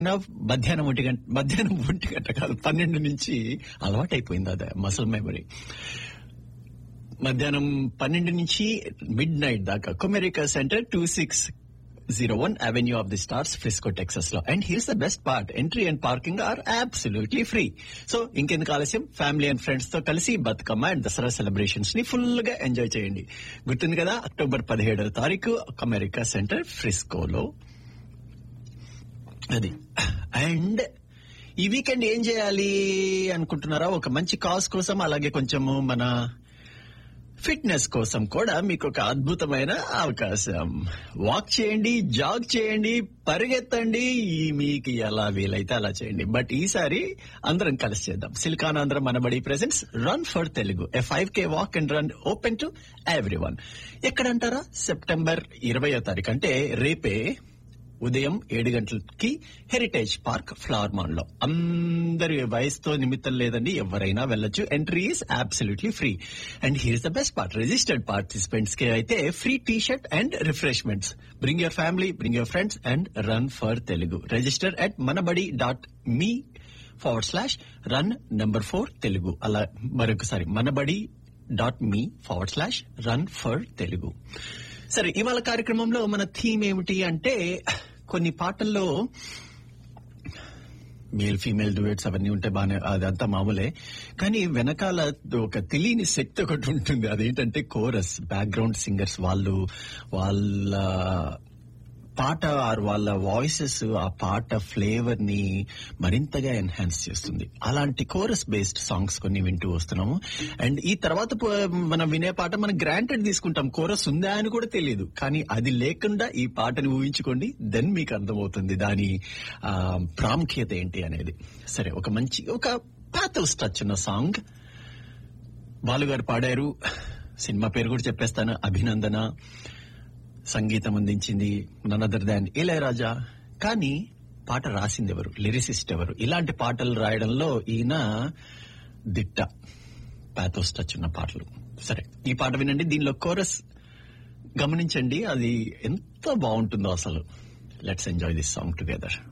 మధ్యాహ్నం ఒంటి గంట మధ్యాహ్నం ఒంటి గంట కాదు పన్నెండు నుంచి అలవాటైపోయింది అది మసల్ మెమరీ మధ్యాహ్నం పన్నెండు నుంచి మిడ్ నైట్ దాకా Comerica Center two six zero one avenue of the stars Frisco Texas లో and here's the best part entry and parking are absolutely free so ఇంకెందుకు ఆలస్యం ఫ్యామిలీ అండ్ ఫ్రెండ్స్ తో కలిసి Bathukamma and Dasara celebrations ని full గా enjoy చేయండి గుర్తుంది కదా అక్టోబర్ పదిహేడవ తారీఖు అమెరికా సెంటర్ ఫ్రిస్కోలో అది అండ్ ఈ వీకెండ్ ఏం చేయాలి అనుకుంటున్నారా ఒక మంచి కాజ్ కోసం అలాగే కొంచెము మన ఫిట్నెస్ కోసం కూడా మీకు ఒక అద్భుతమైన అవకాశం వాక్ చేయండి జాగ్ చేయండి పరిగెత్తండి ఈ మీకు ఎలా వీలైతే అలా చేయండి బట్ ఈసారి అందరం కలిసి చేద్దాం Siliconandhra Manabadi presents run for Telugu a five K walk and run open to everyone ఎక్కడంటారా సెప్టెంబర్ ఇరవయో తారీఖు అంటే రేపే ఉదయం ఏడు గంటలకి హెరిటేజ్ పార్క్ ఫ్లవర్ మాన్ లో అందరి వయసుతో నిమిత్తం లేదండి ఎవరైనా వెళ్ళొచ్చు entry is absolutely free and here's the best part registered participants కి అయితే free T shirt and refreshments bring your family bring your friends and run for Telugu register at Manabadi dot me forward slash run number four Telugu అలా మరొకసారి Manabadi dot me forward slash run for Telugu సరే ఇవాళ కార్యక్రమంలో మన theme ఏమిటి అంటే కొన్ని పాటల్లో మేల్ ఫీమేల్ డ్యూయట్స్ అవన్నీ ఉంటే బానే అదంతా మామూలే కానీ వెనకాల ఒక తెలియని శక్తి ఒకటి ఉంటుంది అదేంటంటే కోరస్ బ్యాక్గ్రౌండ్ సింగర్స్ వాళ్ళు వాళ్ళ పాట ఆర్ వాళ్ళ వాయిసెస్ ఆ పాట ఫ్లేవర్ ని మరింతగా ఎన్హాన్స్ చేస్తుంది అలాంటి కోరస్ బేస్డ్ సాంగ్స్ కొన్ని వింటూ వస్తున్నాము అండ్ ఈ తర్వాత ప- మనం వినే పాట మనం గ్రాంటెడ్ తీసుకుంటాం కోరస్ ఉందా అని కూడా తెలియదు కానీ అది లేకుండా ఈ పాటని ఊహించుకోండి దెన్ మీకు అర్థమవుతుంది దాని ఆ, ప్రాముఖ్యత ఏంటి అనేది సరే ఒక మంచి ఒక పాతోస్ టచ్ ఉన్న సాంగ్ బాలుగారు పాడారు సినిమా పేరు కూడా చెప్పేస్తాను అభినందన సంగీతం అందించింది నన్ అదర్ దాన్ ఇళయరాజా కానీ పాట రాసింది ఎవరు లిరిసిస్ట్ ఎవరు ఇలాంటి పాటలు రాయడంలో ఈయన దిట్ట పాథోస్ టచ్ ఉన్న పాటలు సరే ఈ పాట వినండి దీనిలో కోరస్ గమనించండి అది ఎంత బాగుంటుందో అసలు let's enjoy this song together